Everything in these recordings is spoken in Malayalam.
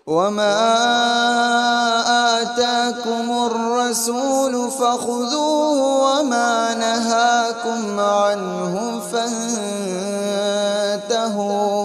وما آتاكم الرسول فخذوه وما نهاكم عنه فانتهوا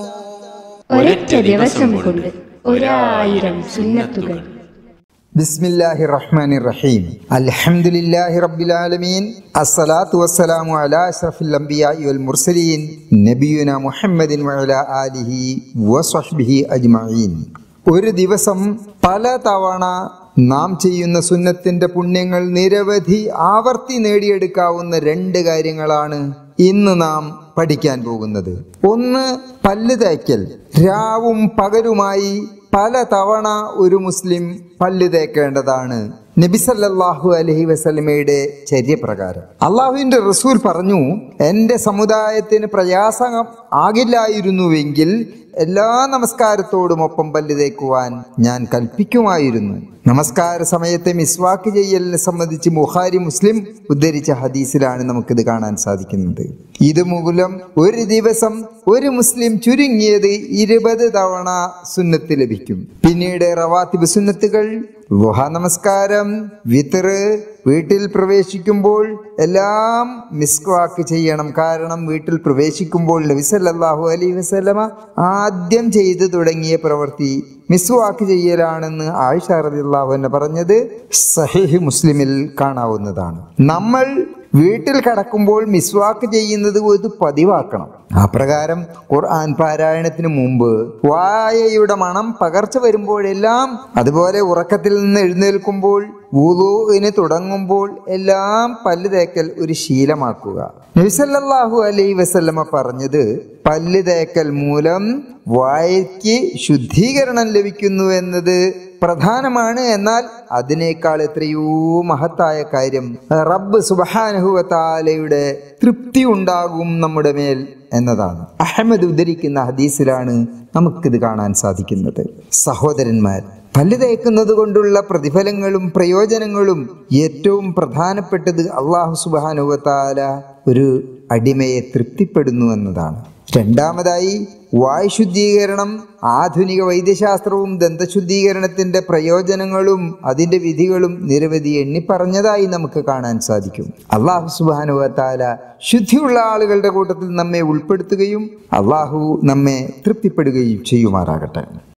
ഒരൊറ്റ ദിവസം കൊണ്ട് ഒരായിരം സുന്നത്തുകൾ ബിസ്മില്ലാഹി റഹ്മാനി റഹീം അൽഹംദുലില്ലാഹി റബ്ബിൽ ആലമീൻ അസ്സലാത്തു വസ്സലാമു അലാ അഷ്റഫിൽ അംബിയാഇ വൽ മുർസലീൻ നബിയുന മുഹമ്മദിൻ വഅലാ ആലിഹി വസ്വഹ്ബിഹി അജ്മഈൻ ഒരു ദിവസം പല തവണ നാം ചെയ്യുന്ന സുന്നത്തിന്റെ പുണ്യങ്ങൾ നിരവധി ആവർത്തി നേടിയെടുക്കാവുന്ന രണ്ട് കാര്യങ്ങളാണ് ഇന്ന് നാം പഠിക്കാൻ പോകുന്നത് ഒന്ന് പല്ല് തേക്കൽ രാവും പകലുമായി പല തവണ ഒരു മുസ്ലിം പല്ല് തേക്കേണ്ടതാണ് നബിസല്ലാഹു അലഹി വസലമയുടെ ചര്യപ്രകാരം അള്ളാഹുവിന്റെ റസൂൽ പറഞ്ഞു എൻ്റെ സമുദായത്തിന് പ്രയാസം ആകില്ലായിരുന്നുവെങ്കിൽ എല്ലാ നമസ്കാരത്തോടും ഒപ്പം പല്ല് തേക്കുവാൻ ഞാൻ കൽപ്പിക്കുമായിരുന്നു നമസ്കാര സമയത്തെ മിസ്വാക്ക് ചെയ്യലിനെ സംബന്ധിച്ച് ബുഖാരി മുസ്ലിം ഉദ്ധരിച്ച ഹദീസിലാണ് നമുക്കിത് കാണാൻ സാധിക്കുന്നത് ഇത് മൂലം ഒരു ദിവസം ഒരു മുസ്ലിം ചുരുങ്ങിയത് ഇരുപത് തവണ സുന്നത്ത് ലഭിക്കും പിന്നീട് റവാത്തിബ് സുന്നത്തുകൾ ഗുഹ നമസ്കാരം വിത്തറ് വീട്ടിൽ പ്രവേശിക്കുമ്പോൾ എല്ലാം മിസ്വാക്ക് ചെയ്യണം കാരണം വീട്ടിൽ പ്രവേശിക്കുമ്പോൾ നബിസല്ലാഹു അലൈഹി വസല്ലമ ആദ്യം ചെയ്തു തുടങ്ങിയ പ്രവൃത്തി മിസ്വാക്ക് ചെയ്യലാണെന്ന് ആയിഷ റളിയല്ലാഹു അൻഹ പറഞ്ഞത് സഹീഹ് മുസ്ലിമിൽ കാണാവുന്നതാണ് നമ്മൾ വീട്ടിൽ കടക്കുമ്പോൾ മിസ്വാക്ക് ചെയ്യുന്നത് ഒരു പതിവാക്കണം അപ്രകാരം ഖുർആൻ പാരായണത്തിന് മുമ്പ് വായയുടെ മണം പകർച്ച വരുമ്പോഴെല്ലാം അതുപോലെ ഉറക്കത്തിൽ നിന്ന് എഴുന്നേൽക്കുമ്പോൾ വുളുവിന് തുടങ്ങുമ്പോൾ എല്ലാം പല്ല് തേക്കൽ ഒരു ശീലമാക്കുക നബിസല്ലാഹു അലൈ വസല്ലമ പറഞ്ഞത് പല്ല് തേക്കൽ മൂലം വായയ്ക്ക് ശുദ്ധീകരണം ലഭിക്കുന്നു എന്നത് പ്രധാനമാണ് എന്നാൽ അതിനേക്കാൾ എത്രയോ മഹത്തായ കാര്യം റബ്ബ് സുബഹാനുഹുവത്താലയുടെ തൃപ്തി ഉണ്ടാകും നമ്മുടെ മേൽ എന്നതാണ് അഹമ്മദ് ഉദ്ധരിക്കുന്ന ഹദീസിലാണ് നമുക്കിത് കാണാൻ സാധിക്കുന്നത് സഹോദരന്മാർ പല്ല് തേക്കുന്നത് കൊണ്ടുള്ള പ്രതിഫലങ്ങളും പ്രയോജനങ്ങളും ഏറ്റവും പ്രധാനപ്പെട്ടത് അള്ളാഹു സുബാനുവത്താല ഒരു അടിമയെ തൃപ്തിപ്പെടുന്നു എന്നതാണ് രണ്ടാമതായി വായുശുദ്ധീകരണം ആധുനിക വൈദ്യശാസ്ത്രവും ദന്തശുദ്ധീകരണത്തിന്റെ പ്രയോജനങ്ങളും അതിന്റെ വിധികളും നിരവധി എണ്ണിപ്പറഞ്ഞതായി നമുക്ക് കാണാൻ സാധിക്കും അള്ളാഹു സുബാനുവത്താല ശുദ്ധിയുള്ള ആളുകളുടെ കൂട്ടത്തിൽ നമ്മെ ഉൾപ്പെടുത്തുകയും അള്ളാഹു നമ്മെ തൃപ്തിപ്പെടുകയും ചെയ്യുമാറാകട്ടെ